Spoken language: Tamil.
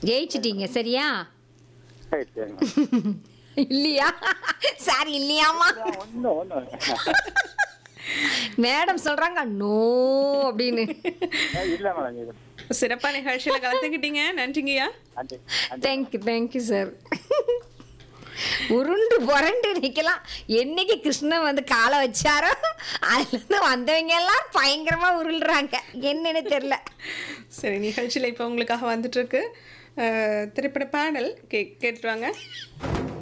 ஜெயிச்சிட்டீங்க சரியா சரி சரிங்க இல்லையா சார் இல்லையாமா ஒன்று ஒன்று மேடம் சொல்றாங்க நோ அப்படின்னு இல்லை மேடம் இது சிறப்பா நிகழ்ச்சியில கலந்துக்கிட்டீங்க நன்றிங்கய்யா நன்றி நன்றி தேங்க்யூ தேங்க்யூ சார் உருண்டு புரண்டு நிக்கலாம் என்னைக்கு கிருஷ்ணன் வந்து காலை வச்சாரோ அதுலேருந்து வந்தவங்க எல்லாம் பயங்கரமா உருள்றாங்க என்னன்னு தெரியல சரி நிகழ்ச்சியில இப்போ உங்களுக்காக வந்துட்டு இருக்கு அஹ், திரைப்பட பாடல் கே கேட்டுட்டு வாங்க